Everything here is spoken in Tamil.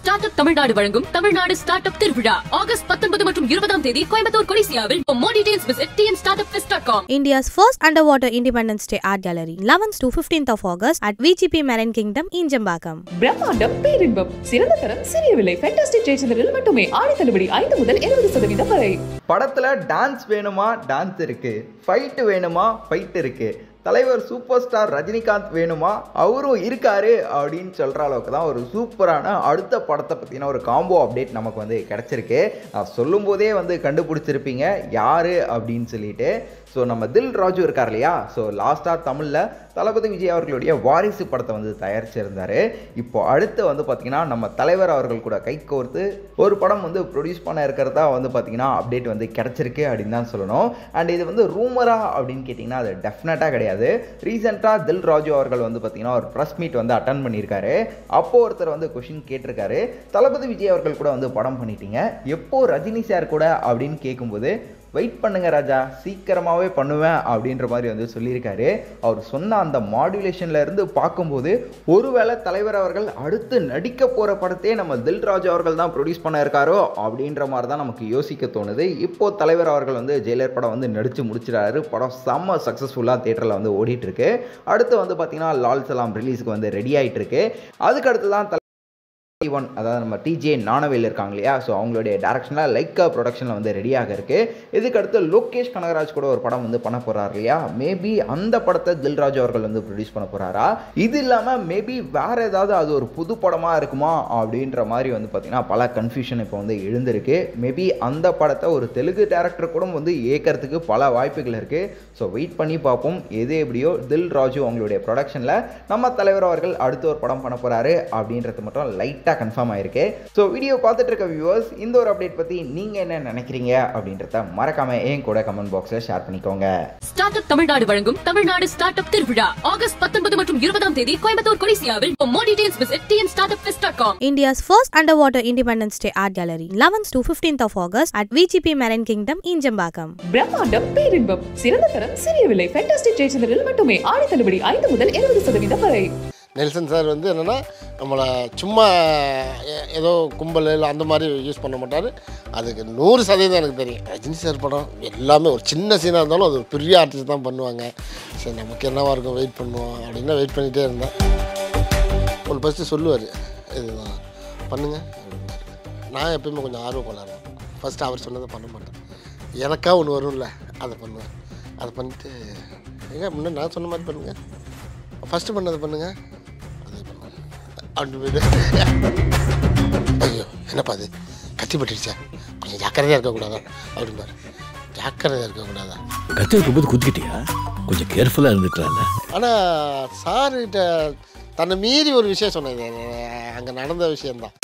ஸ்டார்ட் அப் தமிழ்நாடு வழங்கும் தமிழ்நாடு ஸ்டார்ட் அப் திருவிழா ஆகஸ்ட் பத்தொன்பது மற்றும் இருபதாம் தேதி கோயம்புத்தூர் கொடிசியாவில் more details visit TN start up dot com India's first underwater Independence Day art gallery, 11th to 15th of August at VGP Marine Kingdom in Jambakam. பிரம்மாண்டம் பேரின்பம் சிறந்த தரம் சிறிய விலை ஃபேண்டாஸ்டிக் ஜெயச்சந்திரில் மட்டுமே ஆடி தள்ளுபடி ஐந்து முதல் இருபது சதவீதம் வரை படத்தில் டான்ஸ் வேணுமா டான்ஸ் இருக்கு ஃபைட்டு வேணுமா ஃபைட் இருக்கு தலைவர் சூப்பர் ஸ்டார் ரஜினிகாந்த் வேணுமா அவரும் இருக்காரு அப்படின்னு சொல்கிற அளவுக்கு தான் ஒரு சூப்பரான அடுத்த படத்தை பற்றின ஒரு காம்போ அப்டேட் நமக்கு வந்து கிடச்சிருக்கு நான் சொல்லும்போதே வந்து கண்டுபிடிச்சிருப்பீங்க யார் அப்படின்னு சொல்லிட்டு ஸோ நம்ம தில் ராஜு இருக்கார் இல்லையா ஸோ லாஸ்ட்டாக தமிழில் தளபதி விஜய் அவர்களுடைய வாரிசு படத்தை வந்து தயாரிச்சிருந்தார் இப்போ அடுத்து வந்து பார்த்திங்கன்னா நம்ம தலைவர் அவர்கள் கூட கை கோர்த்து ஒரு படம் வந்து ப்ரொடியூஸ் பண்ண இருக்கிறதா வந்து பார்த்திங்கன்னா அப்டேட் வந்து கிடச்சிருக்கு அப்படின்னு தான் சொல்லணும் அண்ட் இது வந்து ரூமரா அப்படின்னு கேட்டிங்கன்னா அது டெஃபினட்டாக கிடையாது ரீசெண்டாக தில் ராஜு அவர்கள் வந்து பார்த்திங்கன்னா ஒரு ப்ரெஸ் மீட் வந்து அட்டன் பண்ணியிருக்காரு அப்போது ஒருத்தர் வந்து கொஷின் கேட்டிருக்காரு தளபதி விஜய் அவர்கள் கூட வந்து படம் பண்ணிட்டீங்க எப்போ ரஜினி சார் கூட அப்படின்னு கேட்கும்போது வெயிட் பண்ணுங்க ராஜா சீக்கிரமாகவே பண்ணுவேன் அப்படின்ற மாதிரி வந்து சொல்லியிருக்காரு அவர் சொன்ன அந்த மாடுலேஷன்ல இருந்து பார்க்கும்போது ஒருவேளை தலைவர் அவர்கள் அடுத்து நடிக்க போகிற படத்தையே நம்ம தில் ராஜு அவர்கள் தான் ப்ரொடியூஸ் பண்ண இருக்காரோ அப்படின்ற மாதிரி தான் நமக்கு யோசிக்க தோணுது இப்போ தலைவர் அவர்கள் வந்து ஜெயிலர் படம் வந்து நடித்து முடிச்சிடாரு படம் செம்ம சக்ஸஸ்ஃபுல்லாக தேட்டரில் வந்து ஓடிட்டு இருக்கு அடுத்து வந்து பார்த்தீங்கன்னா லால் சலாம் ரிலீஸுக்கு வந்து ரெடி ஆகிட்டு இருக்கு அதுக்கு அடுத்து தான் ஒன் அதாவது நம்ம டிஜே நானவேல் இருக்காங்க இல்லையா ஸோ அவங்களுடைய டேரக்ஷனில் லைக்கா ப்ரொடக்ஷனில் வந்து ரெடியாக இருக்குது இதுக்கு அடுத்து லோகேஷ் கனகராஜ் கூட ஒரு படம் வந்து பண்ண போகிறார் இல்லையா மேபி அந்த படத்தை தில்ராஜ் அவர்கள் வந்து ப்ரொடியூஸ் பண்ண போகிறாரா இது இல்லாமல் மேபி வேறு ஏதாவது அது ஒரு புது படமாக இருக்குமா அப்படின்ற மாதிரி வந்து பார்த்திங்கன்னா பல கன்ஃபியூஷன் இப்போ வந்து எழுந்திருக்கு மேபி அந்த படத்தை ஒரு தெலுங்கு டேரக்டர் கூட வந்து ஏற்கிறதுக்கு பல வாய்ப்புகள் இருக்குது ஸோ வெயிட் பண்ணி பார்ப்போம் எது எப்படியோ தில் ராஜு அவங்களுடைய ப்ரொடக்ஷனில் நம்ம தலைவர் அவர்கள் அடுத்து ஒரு படம் பண்ண போகிறாரு அப்படின்றது மட்டும் லைட்டாக கன்ஃபார்ம் ஆயிருக்கு ஸோ வீடியோ பார்த்துட்டு இருக்க வியூவர்ஸ் இந்த ஒரு அப்டேட் பற்றி நீங்கள் என்ன நினைக்கிறீங்க அப்படின்றத மறக்காம என் கூட கமெண்ட் பாக்ஸில் ஷேர் பண்ணிக்கோங்க ஸ்டார்ட் அப் தமிழ்நாடு வழங்கும் தமிழ்நாடு ஸ்டார்ட் அப் திருவிழா ஆகஸ்ட் பத்தொன்பது மற்றும் இருபதாம் தேதி கோயம்புத்தூர் கொடிசியாவில் more details visit TN start up dot com India's first underwater Independence Day art gallery, 11th to 15th of August at VGP Marine Kingdom in Jambakam. பிரம்மாண்டம் பேரின்பம் சிறந்த தரம் சிறிய விலை ஃபேண்டாஸ்டிக் ஜெயச்சந்திரில் மட்டுமே ஆடி தள்ளுபடி ஐந்து முதல் இருபது சதவீதம் வரை நெல்சன் சார் வந்து என்னென்னா நம்மளை சும்மா ஏ- ஏதோ கும்பல் இல்லை அந்த மாதிரி யூஸ் பண்ண மாட்டார் அதுக்கு நூறு சதவீதம் எனக்கு தெரியும் ரஜினி சார் படம் எல்லாமே ஒரு சின்ன சீனாக இருந்தாலும் அது ஒரு பெரிய ஆர்டிஸ்ட் தான் பண்ணுவாங்க சரி நமக்கு என்னவா இருக்கும் வெயிட் பண்ணுவோம் அப்படின்னா வெயிட் பண்ணிகிட்டே இருந்தேன் ஒரு ஃபஸ்ட்டு சொல்லுவார் இதுதான் பண்ணுங்க அப்படின்னாரு நான் எப்பயுமே கொஞ்சம் ஆர்வம் கொள்ளாருவேன் ஃபஸ்ட்டு அவர் சொன்னதை பண்ண மாட்டேன் எனக்கா ஒன்று வரும்ல அதை பண்ணுவேன் அதை பண்ணிவிட்டு எங்க முன்னாடி நான் சொன்ன மாதிரி பண்ணுங்கள் ஃபஸ்ட்டு பண்ணதை பண்ணுங்க அதே பண்ணுங்க அப்படி போயிட்டு ஐயோ என்னப்பா அது கத்தி பட்டுடுச்சா கொஞ்சம் ஜாக்கிரதையாக இருக்கக்கூடாதா அப்படிம்பாரு ஜாக்கிரதையாக இருக்கக்கூடாதா கத்தி இருக்கும்போது குத்திக்கிட்டியா கொஞ்சம் கேர்ஃபுல்லாக இருந்துக்கலாம்ல ஆனால் சார்கிட்ட தன்னை மீறி ஒரு விஷயம் சொன்னது அங்கே நடந்த விஷயந்தான்